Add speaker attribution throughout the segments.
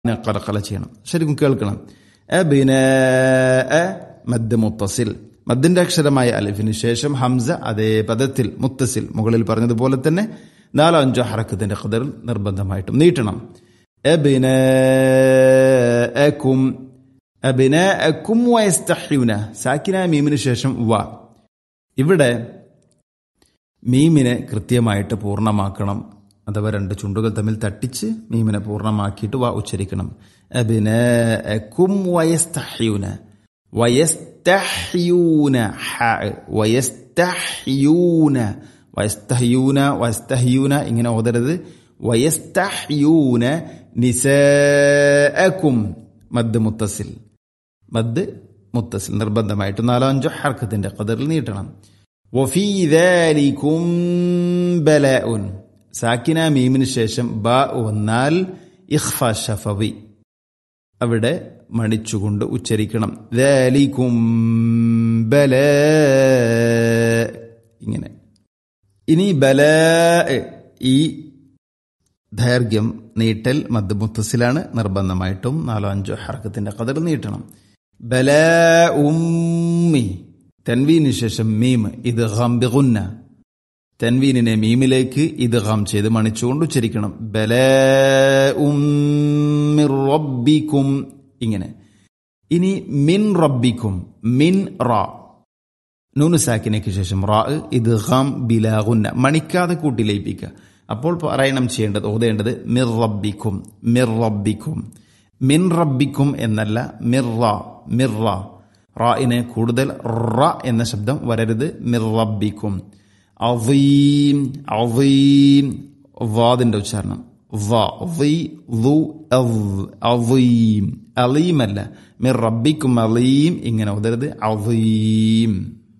Speaker 1: കലക്കല ചെയ്യണം ശരിക്കും കേൾക്കണം അബിന മദ് മുത്തസിൽ മദ്ദിന്റെ അക്ഷരമായ അലിഫിന് ശേഷം ഹംസ അതേ പദത്തിൽ മുത്തസിൽ മുകളിൽ പറഞ്ഞതുപോലെ തന്നെ നാലോ അഞ്ചോ ഹറക്കത്തിന്റെ ഖദറിൽ നിർബന്ധമായിട്ടും നീട്ടണം അബിന അക്കും അബിന അക്കും വയസ്തഹ്യൂന സാക്കിന മീമിന് ശേഷം വ ഇവിടെ മീമിനെ കൃത്യമായിട്ട് പൂർണ്ണമാക്കണം അഥവാ രണ്ട് ചുണ്ടുകൾ തമ്മിൽ തട്ടിച്ച് മീമിനെ പൂർണ്ണമാക്കിയിട്ട് വാ ഉച്ചരിക്കണം അബിനക്കും വയസ്തഹ്യൂന വയസ്തഹ്യൂന ഹ വയസ്തഹ്യൂന വയസ്തഹ്യൂന വയസ്തഹ്യൂന ഇങ്ങനെ ഓതരുത് വയസ്തഹ്യൂന നിസഅക്കും മദ് മുത്തസിൽ മദ് മുത്തസിൽ നിർബന്ധമായിട്ട് നാലോ അഞ്ചോ ഹർക്കത്തിന്റെ കതിറിൽ നീട്ടണം വഫീ ദാലികും ബലാഉൻ സാക്കിന മീമിന് ശേഷം ബ വന്നാൽ ഇഖ്ഫ ഷഫവി അവിടെ മണിച്ചുകൊണ്ട് ഉച്ചരിക്കണം ദാലികും ബല ഇങ്ങനെ ഇനി ബല ഈ ദൈർഘ്യം നീട്ടൽ മദ് മുത്തസിലാണ് നിർബന്ധമായിട്ടും നാലോ അഞ്ചോ ഹർക്കത്തിന്റെ കതിർ നീട്ടണം ബല ഉമ്മി തൻവീന് ശേഷം മീം ഇത് ഗംബിഗുന്ന തൻവീനിനെ മീമിലേക്ക് ഇത് ഗം ചെയ്ത് മണിച്ചുകൊണ്ട് ഉച്ചരിക്കണം ബല റബ്ബിക്കും ഇങ്ങനെ ഇനി മിൻ റബ്ബിക്കും മിൻ റാ നൂനു സാക്കിനയ്ക്ക് ശേഷം റാ ഇത് ഗം ബിലാഗുന്ന മണിക്കാതെ കൂട്ടി ലയിപ്പിക്കുക അപ്പോൾ പറയണം ചെയ്യേണ്ടത് ഓതേണ്ടത് മിർ റബ്ബിക്കും മിർ റബ്ബിക്കും മിൻ റബ്ബിക്കും എന്നല്ല മിർറ മിർറ റായിനെ കൂടുതൽ റ എന്ന ശബ്ദം വരരുത് മിർ റബ്ബിക്കും അവീം അവീം വാദിന്റെ ഉച്ചാരണം അവീം അലീം അല്ല മിർ റബ്ബിക്കും അലീം ഇങ്ങനെ ഉതരുത് അവീം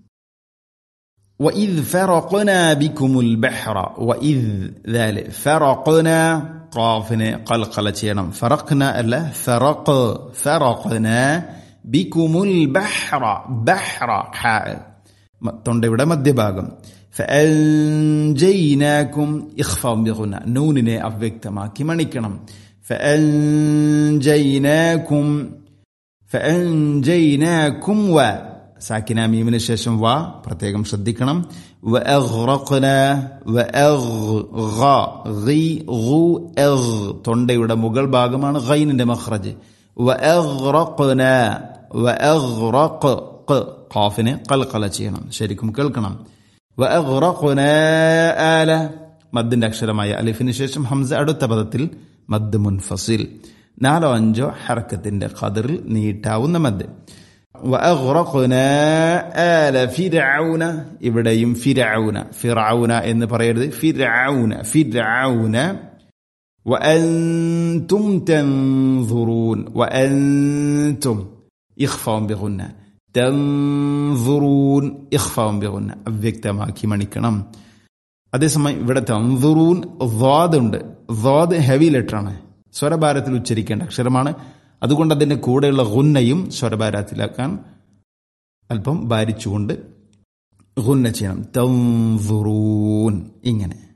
Speaker 1: وإذ فرقنا بكم البحر وإذ ذلك فرقنا قافنا قلقلة ചെയ്യണം فرقنا അല്ല فرق فرقنا بكم البحر بحر തൊണ്ടയുടെ മധ്യഭാഗം فأنجيناكم إخفاء بغنى നൂനിനെ അവ്യക്തമാക്കി മണിക്കണം فأنجيناكم فأنجيناكم و സാക്കിന മീമിന് ശേഷം വ പ്രത്യേകം ശ്രദ്ധിക്കണം തൊണ്ടയുടെ മുകൾ ഭാഗമാണ് ഗൈനിന്റെ മഖ്റജ് ഖാഫിനെ കൽക്കല ചെയ്യണം ശരിക്കും കേൾക്കണം ആല മദ്ദിന്റെ അക്ഷരമായ അലിഫിന് ശേഷം ഹംസ അടുത്ത പദത്തിൽ മദ് മുൻഫസിൽ നാലോ അഞ്ചോ ഹർക്കത്തിന്റെ ഖദറിൽ നീട്ടാവുന്ന മദ് وأغرقنا آل فرعون ഇവിടെയും ഫിരൗന ഫിറൗന എന്ന് പറയരുത് ഫിരൗന ഫിരൗന وأنتم تنظرون وأنتم إخفاء بغنة تنظرون إخفاء بغنة അവ്യക്തമാക്കി മണിക്കണം അതേസമയം ഇവിടെ തൻസുറൂൻ ദ്വാദ് ഉണ്ട് ദ്വാദ് ഹെവി ലെറ്റർ ആണ് സ്വരഭാരത്തിൽ ഉച്ചരിക്കേണ്ട അക്ഷരമാണ് അതുകൊണ്ട് അതിൻ്റെ കൂടെയുള്ള ഗുന്നയും സ്വരഭാരത്തിലാക്കാൻ അല്പം ഭാരിച്ചുകൊണ്ട് ഗുന്ന ചെയ്യണം തൻസുറൂൻ ഇങ്ങനെ